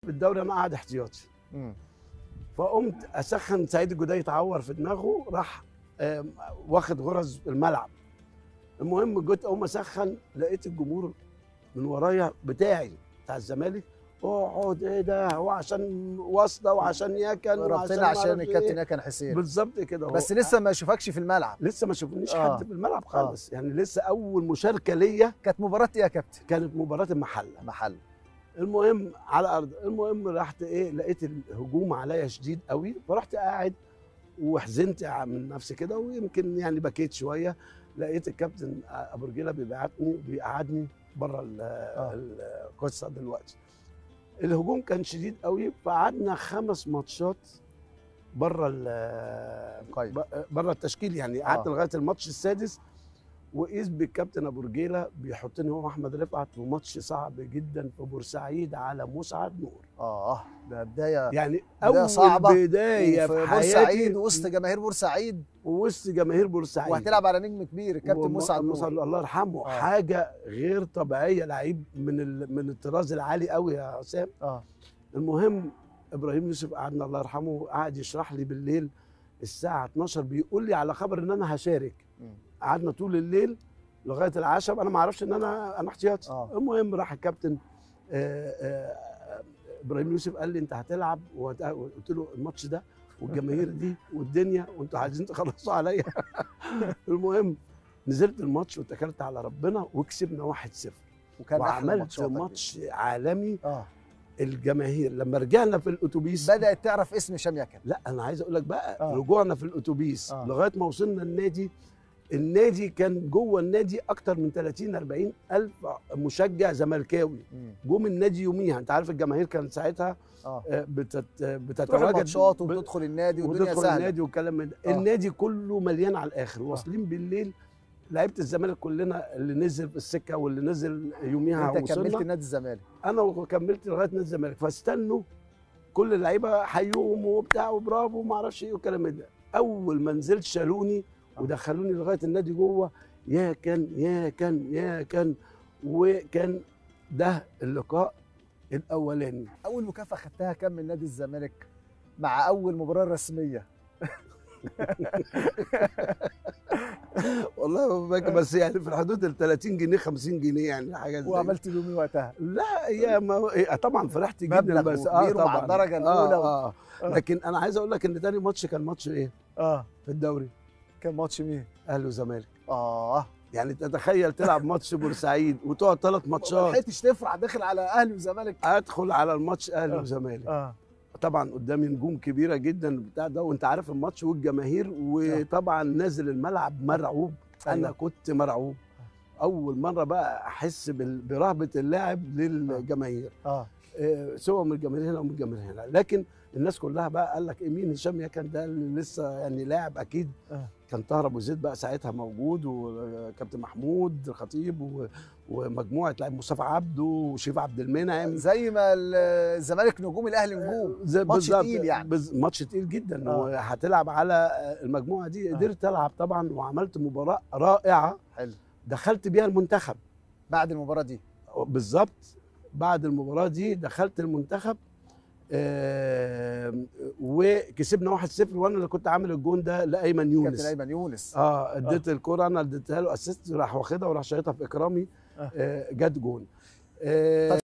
في الدوري انا قاعد احتياطي مم. فقمت اسخن سعيد الجداي اتعور في دماغه راح آم، واخد غرز الملعب المهم جيت اقوم اسخن لقيت الجمهور من ورايا بتاعي بتاع الزمالك اقعد ايه ده هو عشان واسطه وعشان يكن ربطنا ما عشان أعرف الكابتن إيه. يكن حسين بالظبط كده هو. بس لسه ما يشوفكش في الملعب لسه ما شافونيش آه. حد في الملعب خالص يعني لسه اول مشاركه ليا كانت مباراه ايه يا كابتن كانت مباراه المحله محل المهم على ارض المهم رحت ايه لقيت الهجوم عليا شديد قوي فرحت قاعد وحزنت من نفسي كده ويمكن يعني بكيت شويه لقيت الكابتن ابو رجيله بيبعتني بيقعدني بره القصه دلوقتي الهجوم كان شديد قوي فقعدنا خمس ماتشات بره طيب. بره التشكيل يعني قعدت آه. لغايه الماتش السادس وقيس بالكابتن ابو رجيله بيحطني هو واحمد رفعت في ماتش صعب جدا في بورسعيد على مسعد نور اه ده بدايه يعني بداية اول صعبة بدايه في في حياتي بورسعيد وسط جماهير بورسعيد وسط جماهير بورسعيد وهتلعب على نجم كبير الكابتن وم- مسعد مسعد نور الله يرحمه آه. حاجه غير طبيعيه لعيب من ال... من الطراز العالي قوي يا حسام اه المهم ابراهيم يوسف قعدنا الله يرحمه قعد يشرح لي بالليل الساعه 12 بيقول لي على خبر ان انا هشارك مم. قعدنا طول الليل لغايه العشاء انا ما اعرفش ان انا انا احتياطي آه. المهم راح الكابتن آه، آه، ابراهيم يوسف قال لي انت هتلعب وهت- قلت له الماتش ده والجماهير دي والدنيا وانتوا عايزين تخلصوا عليا المهم نزلت الماتش واتكلت على ربنا وكسبنا 1-0 وكان أحلى وعملت ماتشاتك دي. ماتش عالمي اه الجماهير لما رجعنا في الاتوبيس بدات تعرف اسم هشام يكن لا انا عايز اقول لك بقى آه. رجوعنا في الاتوبيس آه. لغايه ما وصلنا النادي النادي كان جوه النادي اكتر من 30 40 الف مشجع زملكاوي مم. جم النادي يوميها انت عارف الجماهير كانت ساعتها اه آه، بتت... تروح بتتواجد الماتشات ب- وتدخل النادي والدنيا وتدخل سهله النادي والكلام من ده آه. النادي كله مليان على الاخر واصلين بالليل لعيبه الزمالك كلنا اللي نزل في السكه واللي نزل يوميها انت كملت وصلنا نادي الزمالك انا وكملت لغايه نادي الزمالك فاستنوا كل اللعيبه حيوهم وبتاع وبرافو وما اعرفش ايه والكلام من ده اول ما نزلت شالوني آه. ودخلوني لغايه النادي جوه يا كان يا كان يا كان وكان ده اللقاء الاولاني اول مكافاه خدتها كام من نادي الزمالك مع اول مباراه رسميه والله ما فاكر بس يعني في حدود ال 30 جنيه 50 جنيه يعني حاجه زي وعملت بيومي وقتها لا يا ما إيه، طبعا فرحت جدا مبلغ بس كبير ومع الدرجة الأولى و- آه آه. لكن انا عايز اقول لك ان تاني ماتش كان ماتش ايه اه في الدوري كان ماتش مين اهلي وزمالك اه يعني تتخيل تلعب ماتش بورسعيد وتقعد ثلاث ما ماتشات لحقتش تفرح داخل على اهلي وزمالك ادخل على الماتش اهلي آه. وزمالك اه طبعا قدامي نجوم كبيره جدا بتاع ده وانت عارف الماتش والجماهير وطبعا نازل الملعب مرعوب انا أيوة. كنت مرعوب اول مره بقى احس بال- برهبه اللاعب للجماهير اه آه، سواء من الجماهير هنا ومن الجماهير هنا لكن الناس كلها بقى قال لك إيه مين هشام يكن ده اللي لسه يعني لاعب اكيد آه. كان طاهر ابو زيد بقى ساعتها موجود وكابتن محمود الخطيب و- ومجموعه لاعب مصطفى عبده وشريف عبد المنعم زي ما ال- الزمالك نجوم الاهلي نجوم زي ماتش بالظبط، تقيل يعني. بز- ماتش تقيل جدا آه. وهتلعب على المجموعه دي آه. قدرت العب طبعا وعملت مباراه رائعه حلو دخلت بيها المنتخب بعد المباراه دي بالظبط بعد المباراه دي دخلت المنتخب آه وكسبنا 1-0 وانا اللي كنت عامل الجون ده لايمن كابتن يونس ايمن يونس اه اديت الكوره انا اديتها له اسيست راح واخدها وراح شايطها في اكرامي آه. آه جت جون آه